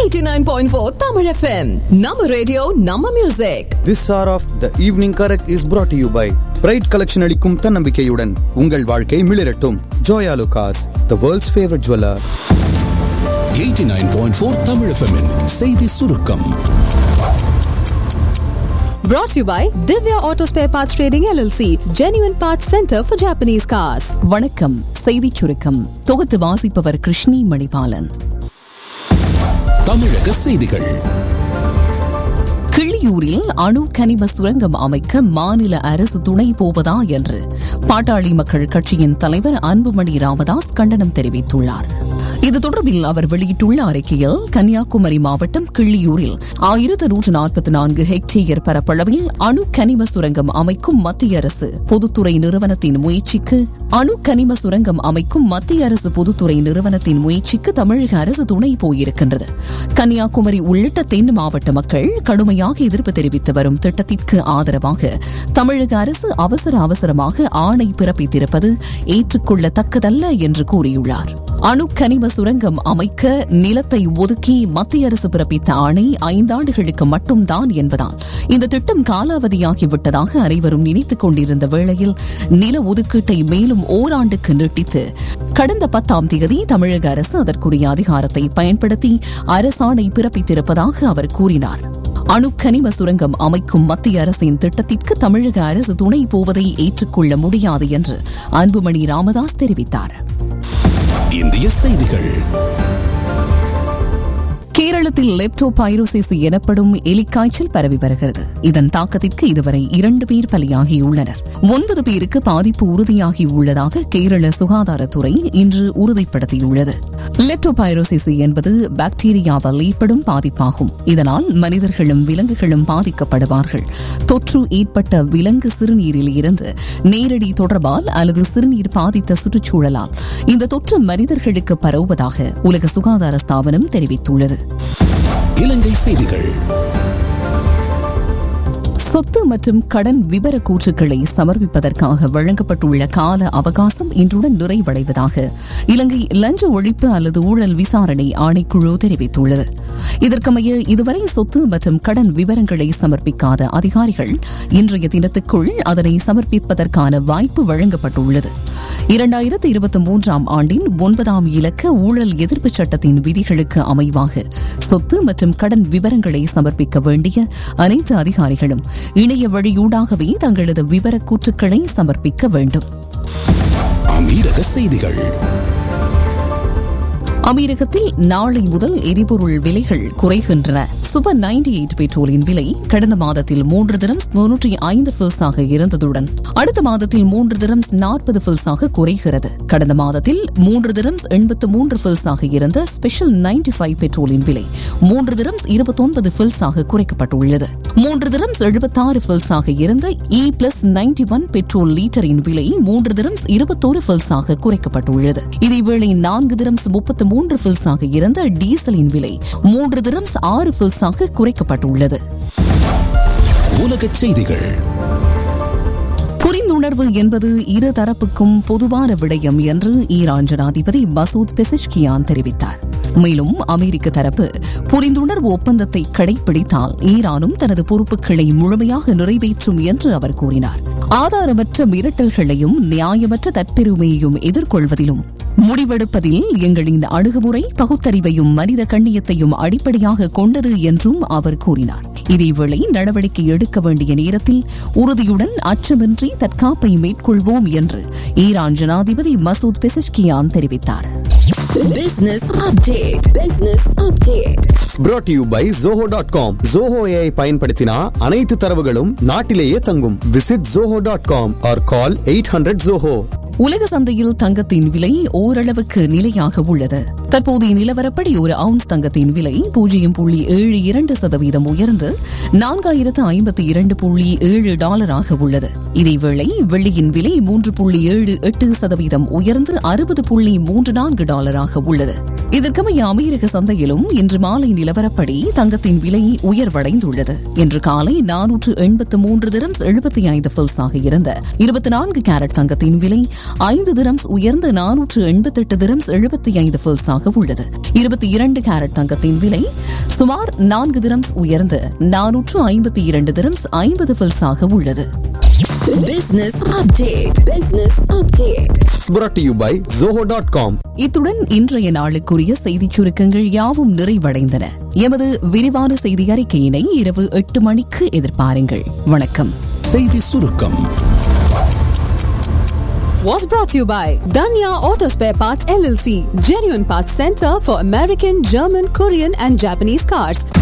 89.4 Tamil FM. நம்ம radio நம்ம music This hour of the evening correct is brought to you by bright collection அளிக்கும் தன்னம்பிக்கையுடன் உங்கள் வாழ்க்கை மிளிரட்டும் Joyalukkas the world's favourite jeweller 89.4 Tamil FM -இன் செய்தி சுருக்கம் brought to you by Divya Auto Spare Parts Trading LLC, Genuine Parts Center for Japanese Cars. வணக்கம் செய்திச் சுருக்கம் தொகுத்து வாசிப்பவர் கிருஷ்ணி மணிபாலன் தமிழக செய்திகள் கிள்ளியூரில் அணு கனிம சுரங்கம் அமைக்க மாநில அரசு துணை போவதா என்று பாட்டாளி மக்கள் கட்சியின் தலைவர் அன்புமணி ராமதாஸ் கண்டனம் தெரிவித்துள்ளார் இது தொடர்பில் அவர் வெளியிட்டுள்ள அறிக்கையில் கன்னியாகுமரி மாவட்டம் கிள்ளியூரில் ஆயிரத்து நூற்று நாற்பத்தி நான்கு ஹெக்டேயர் பரப்பளவில் அணு கனிம சுரங்கம் அமைக்கும் மத்திய அரசு பொதுத்துறை நிறுவனத்தின் முயற்சிக்கு அணு கனிம சுரங்கம் அமைக்கும் மத்திய அரசு பொதுத்துறை நிறுவனத்தின் முயற்சிக்கு தமிழக அரசு துணை போயிருக்கின்றது கன்னியாகுமரி உள்ளிட்ட தென் மாவட்ட மக்கள் கடுமையாக எதிர்ப்பு தெரிவித்து வரும் திட்டத்திற்கு ஆதரவாக தமிழக அரசு அவசர அவசரமாக ஆணை பிறப்பித்திருப்பது ஏற்றுக்கொள்ளத்தக்கதல்ல என்று கூறியுள்ளார் அணு கனிம சுரங்கம் அமைக்க நிலத்தை ஒதுக்கி மத்திய அரசு பிறப்பித்த ஆணை ஐந்தாண்டுகளுக்கு மட்டும்தான் என்பதால் இந்த திட்டம் காலாவதியாகிவிட்டதாக அனைவரும் நினைத்துக் கொண்டிருந்த வேளையில் நில ஒதுக்கீட்டை மேலும் ஓராண்டுக்கு நீட்டித்து கடந்த பத்தாம் தேதி தமிழக அரசு அதற்குரிய அதிகாரத்தை பயன்படுத்தி அரசாணை பிறப்பித்திருப்பதாக அவர் கூறினார் அணு கனிம சுரங்கம் அமைக்கும் மத்திய அரசின் திட்டத்திற்கு தமிழக அரசு துணை போவதை ஏற்றுக்கொள்ள முடியாது என்று அன்புமணி ராமதாஸ் தெரிவித்தார் இந்திய செய்திகள் கேரளத்தில் லெப்டோபைரோசிஸ் எனப்படும் எலிக்காய்ச்சல் பரவி வருகிறது இதன் தாக்கத்திற்கு இதுவரை இரண்டு பேர் பலியாகியுள்ளனர் ஒன்பது பேருக்கு பாதிப்பு உறுதியாகியுள்ளதாக கேரள சுகாதாரத்துறை இன்று உறுதிப்படுத்தியுள்ளது லெப்டோபைரோசிஸ் என்பது பாக்டீரியாவால் ஏற்படும் பாதிப்பாகும் இதனால் மனிதர்களும் விலங்குகளும் பாதிக்கப்படுவார்கள் தொற்று ஏற்பட்ட விலங்கு சிறுநீரில் இருந்து நேரடி தொடர்பால் அல்லது சிறுநீர் பாதித்த சுற்றுச்சூழலால் இந்த தொற்று மனிதர்களுக்கு பரவுவதாக உலக சுகாதார ஸ்தாபனம் தெரிவித்துள்ளது இலங்கை செய்திகள் சொத்து மற்றும் கடன் விவர கூற்றுக்களை சமர்ப்பிப்பதற்காக வழங்கப்பட்டுள்ள கால அவகாசம் இன்றுடன் நிறைவடைவதாக இலங்கை லஞ்ச ஒழிப்பு அல்லது ஊழல் விசாரணை ஆணைக்குழு தெரிவித்துள்ளது இதற்கமைய இதுவரை சொத்து மற்றும் கடன் விவரங்களை சமர்ப்பிக்காத அதிகாரிகள் இன்றைய தினத்துக்குள் அதனை சமர்ப்பிப்பதற்கான வாய்ப்பு வழங்கப்பட்டுள்ளது இரண்டாயிரத்து இருபத்தி மூன்றாம் ஆண்டின் ஒன்பதாம் இலக்க ஊழல் எதிர்ப்பு சட்டத்தின் விதிகளுக்கு அமைவாக சொத்து மற்றும் கடன் விவரங்களை சமர்ப்பிக்க வேண்டிய அனைத்து அதிகாரிகளும் இணைய வழியூடாகவே தங்களது விவர கூற்றுக்களை சமர்ப்பிக்க வேண்டும் அமீரக செய்திகள் அமீரகத்தில் நாளை முதல் எரிபொருள் விலைகள் குறைகின்றன சூப்பர் நைன்டி எயிட் பெட்ரோலின் விலை கடந்த மாதத்தில் மூன்று திரம்ஸ் முன்னூற்றி ஐந்து பில்ஸாக இருந்ததுடன் அடுத்த மாதத்தில் மூன்று திரம்ஸ் நாற்பது பில்ஸாக குறைகிறது கடந்த மாதத்தில் மூன்று திரம்ஸ் எண்பத்து மூன்று பில்ஸாக இருந்த ஸ்பெஷல் நைன்டி ஃபைவ் பெட்ரோலின் விலை மூன்று திரம்ஸ் இருபத்தொன்பது பில்ஸாக குறைக்கப்பட்டுள்ளது மூன்று திரம்ஸ் எழுபத்தாறு பில்ஸாக இருந்த E plus ninety one petrol லீட்டரின் விலை மூன்று திரம்ஸ் இருபத்தோரு பில்ஸாக குறைக்கப்பட்டுள்ளது இதேவேளை நான்கு திரம்ஸ் முப்பத்து மூன்று பில்ஸாக இருந்த டீசலின் விலை மூன்று திரம்ஸ் ஆறு பில்ஸாக குறைக்கப்பட்டுள்ளது உலகச் செய்திகள் புரிந்துணர்வு என்பது இரு தரப்புக்கும் பொதுவான விடயம் என்று ஈரான் ஜனாதிபதி மசூத் பெசிஷ்கியான் தெரிவித்தார் மேலும் அமெரிக்க தரப்பு புரிந்துணர்வு ஒப்பந்தத்தை கடைபிடித்தால் ஈரானும் தனது பொறுப்புகளை முழுமையாக நிறைவேற்றும் என்று அவர் கூறினார் ஆதாரமற்ற மிரட்டல்களையும் நியாயமற்ற தற்பெருமையையும் எதிர்கொள்வதிலும் முடிவெடுப்பதில் எங்களின் அணுகுமுறை பகுத்தறிவையும் மனித கண்ணியத்தையும் அடிப்படையாக கொண்டது என்றும் அவர் கூறினார் இதேவேளை நடவடிக்கை எடுக்க வேண்டிய நேரத்தில் உறுதியுடன் அச்சமின்றி தற்காப்பை மேற்கொள்வோம் என்று ஈரான் ஜனாதிபதி மசூத் பெசிஷ்கியான் தெரிவித்தார் Business update. Business update. brought to you by zoho dot com Zoho AI பயன்படுத்தினா அனைத்து தரவுகளும் நாட்டிலேயே தங்கும் visit zoho dot com or call eight hundred Zoho உலக சந்தையில் தங்கத்தின் விலை ஓரளவுக்கு நிலையாக உள்ளது தற்போதைய நிலவரப்படி ஒரு அவுன்ஸ் தங்கத்தின் விலை பூஜ்ஜியம் புள்ளி ஏழு இரண்டு சதவீதம் உயர்ந்து நான்காயிரத்து ஐம்பத்தி இரண்டு புள்ளி ஏழு டாலராக உள்ளது இதேவேளை வெள்ளியின் விலை மூன்று புள்ளி ஏழு எட்டு சதவீதம் உயர்ந்து அறுபது புள்ளி மூன்று நான்கு டாலராக உள்ளது இதற்கமைய அமெரிக்க சந்தையிலும் இன்று மாலை நிலவரப்படி தங்கத்தின் விலை உயர்வடைந்துள்ளது இன்று காலை நானூற்று எண்பத்து மூன்று திரம்ஸ் எழுபத்தி ஐந்து பில்ஸாக இருந்த இருபத்தி நான்கு கேரட் தங்கத்தின் விலை ஐந்து திரம்ஸ் உயர்ந்து நானூற்று எண்பத்தெட்டு திரம்ஸ் எழுபத்தி ஐந்து பில்ஸாக பில்ஸாக உள்ளது இருபத்தி இரண்டு கேரட் தங்கத்தின் விலை சுமார் நான்கு திரம்ஸ் உயர்ந்து நானூற்று ஐம்பத்தி இரண்டு திரம்ஸ் ஐம்பது பில்ஸாக உள்ளது Business update. Business update. brought to you by zoho.com இத்துடன் இன்றைய நாளுக்குரிய செய்திச் சுருக்கங்கள் யாவும் நிறைவடைந்தன எமது விரிவான செய்தி அறிக்கையினை இரவு எட்டு மணிக்கு எதிர்பாருங்கள் வணக்கம் செய்தி சுருக்கம் Was brought to you by Danya Auto Spare Parts LLC, genuine parts center for American, German, Korean, and Japanese cars.